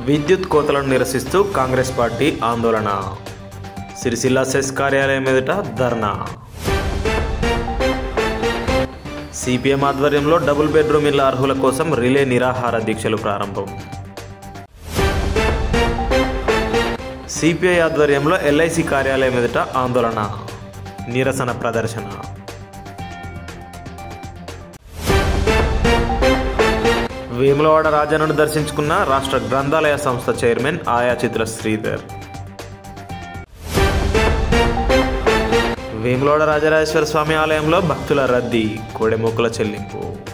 విద్యుత్ కోతలను నిరసిస్తూ కాంగ్రెస్ పార్టీ ఆందోళన సిరిసిల్ల సెస్ కార్యాలయం ఎదుట ధర్నా సిపిఎం ఆధ్వర్యంలో డబుల్ బెడ్రూమ్ ఇళ్ల అర్హుల కోసం రిలే నిరాహార దీక్షలు ప్రారంభం సిపిఐ ఆధ్వర్యంలో ఎల్ఐసి కార్యాలయం ఎదుట ఆందోళన నిరసన ప్రదర్శన వేములవాడ రాజన్నను దర్శించుకున్న రాష్ట్ర గ్రంథాలయ సంస్థ చైర్మన్ ఆయా చిత్ర శ్రీధర్ వేములవాడ రాజరాజేశ్వర స్వామి ఆలయంలో భక్తుల రద్దీ కోడెమొక్కుల చెల్లింపు